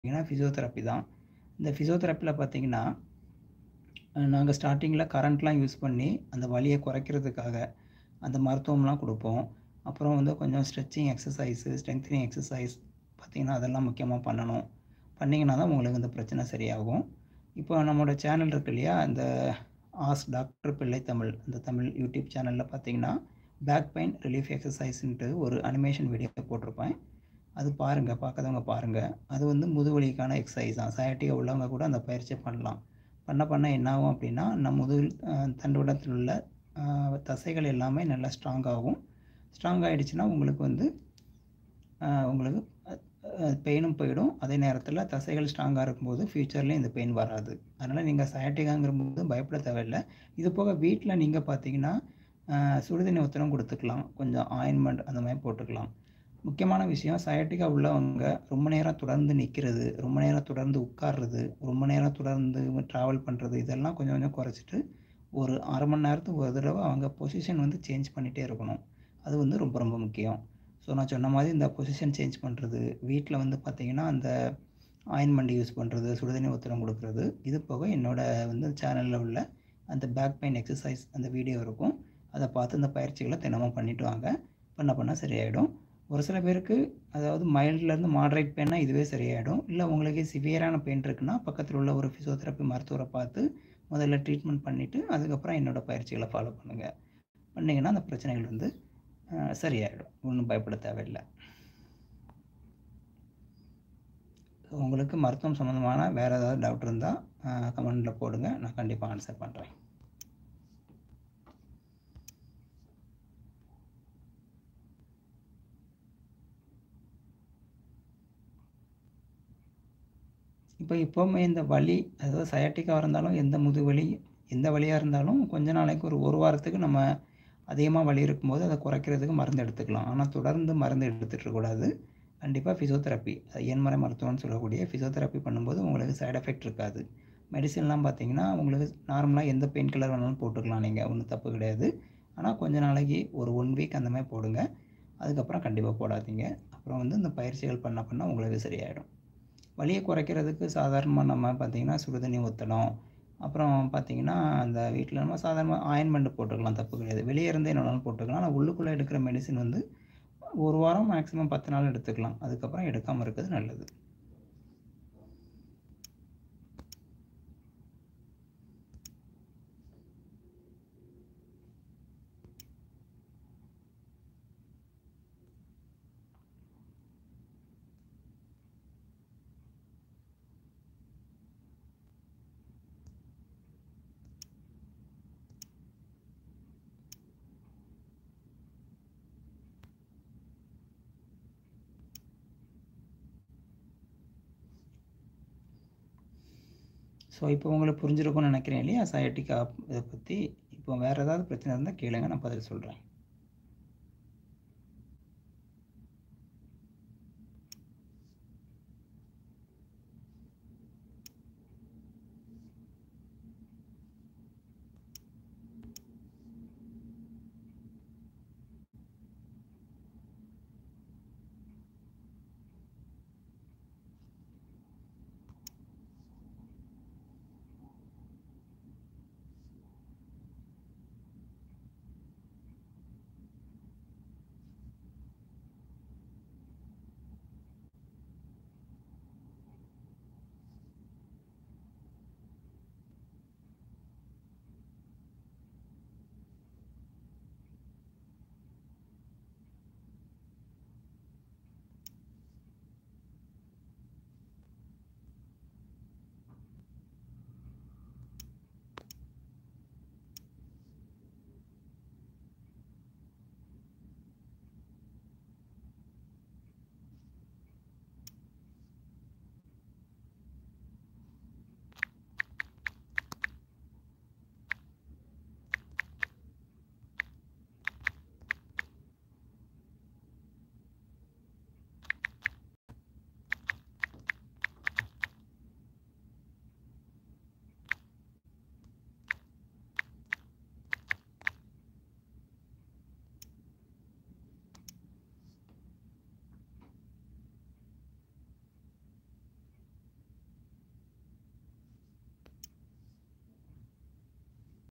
பார்த்தீங்கன்னா ஃபிசியோதெரப்பி தான் இந்த ஃபிசியோதெரப்பியில் பார்த்தீங்கன்னா நாங்கள் ஸ்டார்டிங்கில் கரண்ட்லாம் யூஸ் பண்ணி அந்த வலியை குறைக்கிறதுக்காக அந்த மருத்துவம்லாம் கொடுப்போம் அப்புறம் வந்து கொஞ்சம் ஸ்ட்ரெச்சிங் எக்ஸசைஸு ஸ்ட்ரென்த்னிங் எக்ஸசைஸ் பார்த்திங்கன்னா அதெல்லாம் முக்கியமாக பண்ணணும் பண்ணிங்கன்னா தான் உங்களுக்கு இந்த பிரச்சனை சரியாகும் இப்போ நம்மளோட சேனல் இருக்கு இல்லையா இந்த ஆஸ் டாக்டர் பிள்ளை தமிழ் இந்த தமிழ் யூடியூப் சேனலில் பார்த்தீங்கன்னா பேக் பெயின் ரிலீஃப் எக்ஸசைஸ்ன்ட்டு ஒரு அனிமேஷன் வீடியோ போட்டிருப்பேன் அது பாருங்கள் பார்க்காதவங்க பாருங்கள் அது வந்து முதுவலிக்கான எக்ஸசைஸ் தான் சயாட்டிகா உள்ளவங்க கூட அந்த பயிற்சியை பண்ணலாம் பண்ண பண்ண என்ன ஆகும் அப்படின்னா நம்ம முதுகில் தண்டுவடத்தில் உள்ள தசைகள் எல்லாமே நல்லா ஸ்ட்ராங் ஆகும் ஸ்ட்ராங் ஆகிடுச்சுன்னா உங்களுக்கு வந்து உங்களுக்கு பெயினும் போயிடும் அதே நேரத்தில் தசைகள் ஸ்ட்ராங்காக இருக்கும்போது ஃப்யூச்சர்லேயும் இந்த பெயின் வராது அதனால் நீங்கள் சயாட்டிகாங்கிறபோது பயப்பட தேவையில்லை இது போக வீட்டில் நீங்கள் பார்த்தீங்கன்னா சுடுதண்ணி உத்தரம் கொடுத்துக்கலாம் கொஞ்சம் ஆயின்மெண்ட் அந்த மாதிரி போட்டுக்கலாம் முக்கியமான விஷயம் சயாட்டிக்கா உள்ளவங்க ரொம்ப நேரம் தொடர்ந்து நிற்கிறது ரொம்ப நேரம் தொடர்ந்து உட்கார்றது ரொம்ப நேரம் தொடர்ந்து ட்ராவல் பண்ணுறது இதெல்லாம் கொஞ்சம் கொஞ்சம் குறைச்சிட்டு ஒரு அரை மணி நேரத்துக்கு ஒரு தடவை அவங்க பொசிஷன் வந்து சேஞ்ச் பண்ணிகிட்டே இருக்கணும் அது வந்து ரொம்ப ரொம்ப முக்கியம் ஸோ நான் சொன்ன மாதிரி இந்த பொசிஷன் சேஞ்ச் பண்ணுறது வீட்டில் வந்து பார்த்திங்கன்னா அந்த ஆயின்மெண்ட் யூஸ் பண்ணுறது சுடுதண்ணி உத்தரம் கொடுக்குறது இது போக என்னோடய வந்து சேனலில் உள்ள அந்த பேக் பெயின் எக்ஸசைஸ் அந்த வீடியோ இருக்கும் அதை பார்த்து இந்த பயிற்சிகளை தினமும் பண்ணிவிட்டு வாங்க பண்ண பண்ண சரியாயிடும் ஒரு சில பேருக்கு அதாவது மைல்ட்லேருந்து மாடரேட் பெயின்னா இதுவே சரியாயிடும் இல்லை உங்களுக்கு சிவியரான பெயின் இருக்குன்னா பக்கத்தில் உள்ள ஒரு ஃபிசியோதெரப்பி மருத்துவரை பார்த்து முதல்ல ட்ரீட்மெண்ட் பண்ணிவிட்டு அதுக்கப்புறம் என்னோடய பயிற்சிகளை ஃபாலோ பண்ணுங்கள் பண்ணிங்கன்னா அந்த பிரச்சனைகள் வந்து சரியாயிடும் ஒன்றும் பயப்பட தேவையில்லை உங்களுக்கு மருத்துவம் சம்மந்தமான வேறு ஏதாவது டவுட் இருந்தால் கமெண்டில் போடுங்க நான் கண்டிப்பாக ஆன்சர் பண்ணுறேன் இப்போ இப்போவுமே இந்த வலி அதாவது சயாட்டிக்காக இருந்தாலும் எந்த முதுவலி எந்த வலியாக இருந்தாலும் கொஞ்ச நாளைக்கு ஒரு ஒரு வாரத்துக்கு நம்ம அதிகமாக வலி இருக்கும்போது அதை குறைக்கிறதுக்கு மருந்து எடுத்துக்கலாம் ஆனால் தொடர்ந்து மருந்து எடுத்துகிட்டு இருக்கக்கூடாது கண்டிப்பாக ஃபிசியோதெரப்பி எண்மறை மருத்துவம்னு சொல்லக்கூடிய ஃபிசியோதெரப்பி பண்ணும்போது உங்களுக்கு சைட் எஃபெக்ட் இருக்காது மெடிசன்லாம் பார்த்தீங்கன்னா உங்களுக்கு நார்மலாக எந்த பெயின் கில்லர் வேணாலும் போட்டுக்கலாம் நீங்கள் ஒன்றும் தப்பு கிடையாது ஆனால் கொஞ்ச நாளைக்கு ஒரு ஒன் வீக் அந்த மாதிரி போடுங்க அதுக்கப்புறம் கண்டிப்பாக போடாதீங்க அப்புறம் வந்து இந்த பயிற்சிகள் பண்ண பண்ண உங்களுக்கு சரியாயிடும் வலியை குறைக்கிறதுக்கு சாதாரணமாக நம்ம பார்த்திங்கன்னா சுடுதண்ணி ஊற்றணும் அப்புறம் பார்த்திங்கன்னா அந்த வீட்டில் நம்ம சாதாரணமாக ஆயின்மெண்ட் போட்டுக்கலாம் தப்பு கிடையாது வெளியே இருந்து என்னன்னாலும் போட்டுக்கலாம் ஆனால் உள்ளுக்குள்ளே எடுக்கிற மெடிசின் வந்து ஒரு வாரம் மேக்ஸிமம் பத்து நாள் எடுத்துக்கலாம் அதுக்கப்புறம் எடுக்காமல் இருக்கிறது நல்லது ஸோ இப்போ உங்களுக்கு புரிஞ்சிருக்கும்னு நினைக்கிறேன் இல்லையா சயாட்டிக்கா இதை பற்றி இப்போ வேறு ஏதாவது பிரச்சனை இருந்தால் கேளுங்க நான் பதில் சொல்கிறேன்